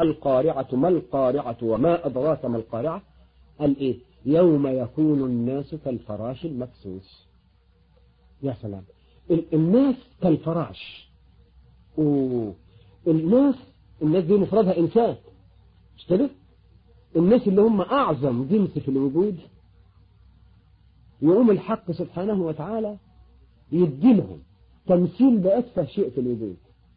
القارعة ما القارعة وما أدراك ما القارعة قال إيه يوم يكون الناس كالفراش المبثوث يا سلام الناس كالفراش والناس الناس دي مفردها إنسان مش كده الناس اللي هم أعظم جنس في الوجود يقوم الحق سبحانه وتعالى يديلهم تمثيل بأتفه شيء في الوجود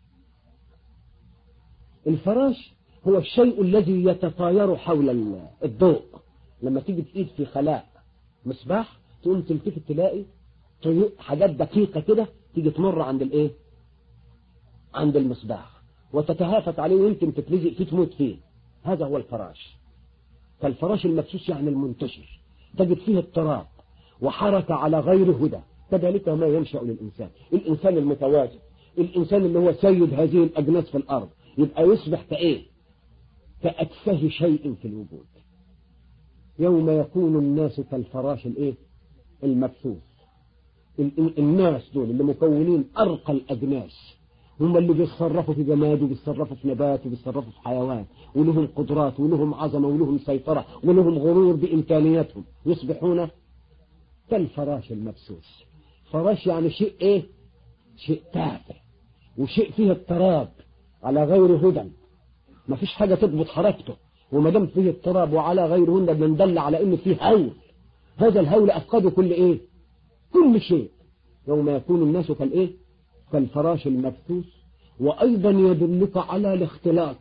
الفراش هو الشيء الذي يتطاير حول الضوء لما تيجي تقيد في خلاء مصباح تقوم تلتفت تلاقي حاجات دقيقة كده تيجي تمر عند الايه عند المصباح وتتهافت عليه ويمكن تتلزق فيه تموت فيه هذا هو الفراش فالفراش المبسوس يعني المنتشر تجد فيه اضطراب وحركة على غير هدى كذلك ما ينشأ للإنسان الإنسان المتواجد الإنسان اللي هو سيد هذه الأجناس في الأرض يبقى يصبح كإيه كأتفه شيء في الوجود يوم يكون الناس كالفراش الإيه المبثوث الناس دول اللي مكونين أرقى الأجناس هم اللي بيتصرفوا في جماد وبيتصرفوا في نبات وبيتصرفوا في حيوان ولهم قدرات ولهم عظمة ولهم سيطرة ولهم غرور بإمكانياتهم يصبحون كالفراش المبسوس فراش يعني شيء ايه شيء تافه وشيء فيه اضطراب على غير هدى ما فيش حاجة تضبط حركته وما دام فيه اضطراب وعلى غير هدى بندل على انه فيه هول هذا الهول افقده كل ايه كل شيء يوم يكون الناس كالايه كالفراش المبثوث وايضا يدلك على الاختلاط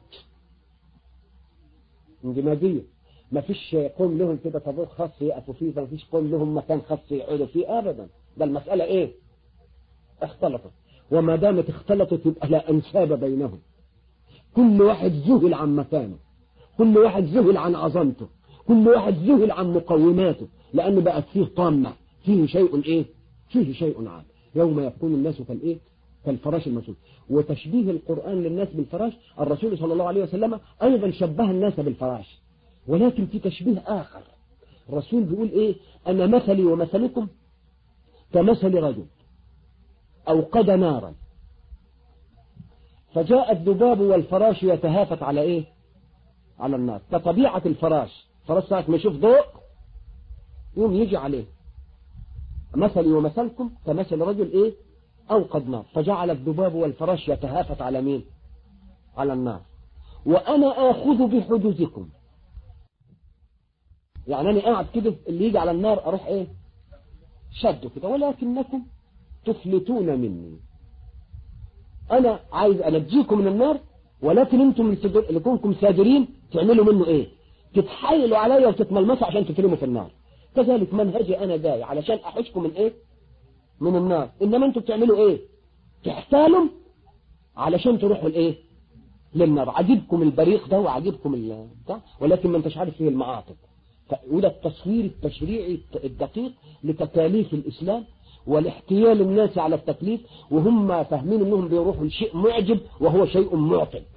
اندماجيه ما فيش قوم لهم كده طابور خاص يقفوا فيه ما فيش قوم لهم مكان خاص يقعدوا فيه ابدا ده المسألة ايه اختلطت وما دامت اختلطت يبقى لا انساب بينهم كل واحد ذهل عن مكانه كل واحد ذهل عن عظمته كل واحد ذهل عن مقوماته لأن بقت فيه طامة فيه شيء ايه فيه شيء عام يوم يكون الناس كالايه كالفراش المسود وتشبيه القرآن للناس بالفراش الرسول صلى الله عليه وسلم أيضا شبه الناس بالفراش ولكن في تشبيه آخر الرسول بيقول إيه أنا مثلي ومثلكم كمثل رجل أوقد نارا فجاء الذباب والفراش يتهافت على إيه على النار كطبيعة الفراش فراش ساعة ما يشوف ضوء يوم يجي عليه مثلي ومثلكم كمثل رجل إيه أوقد نار فجعل الذباب والفراش يتهافت على مين على النار وأنا آخذ بحدودكم يعني أنا قاعد كده اللي يجي على النار أروح إيه شده كده ولكنكم تفلتون مني أنا عايز أنجيكم من النار ولكن أنتم اللي كونكم سادرين تعملوا منه إيه تتحايلوا عليا وتتملمسوا عشان تترموا في النار كذلك منهجي أنا جاي علشان أحشكم من إيه من النار إنما أنتم بتعملوا إيه تحتالوا علشان تروحوا الإيه للنار عجبكم البريق ده وعجبكم ال... ده ولكن ما انتش عارف فيه المعاطف وده التصوير التشريعي الدقيق لتكاليف الإسلام والاحتيال الناس على التكليف وهم فاهمين انهم بيروحوا لشيء معجب وهو شيء معطل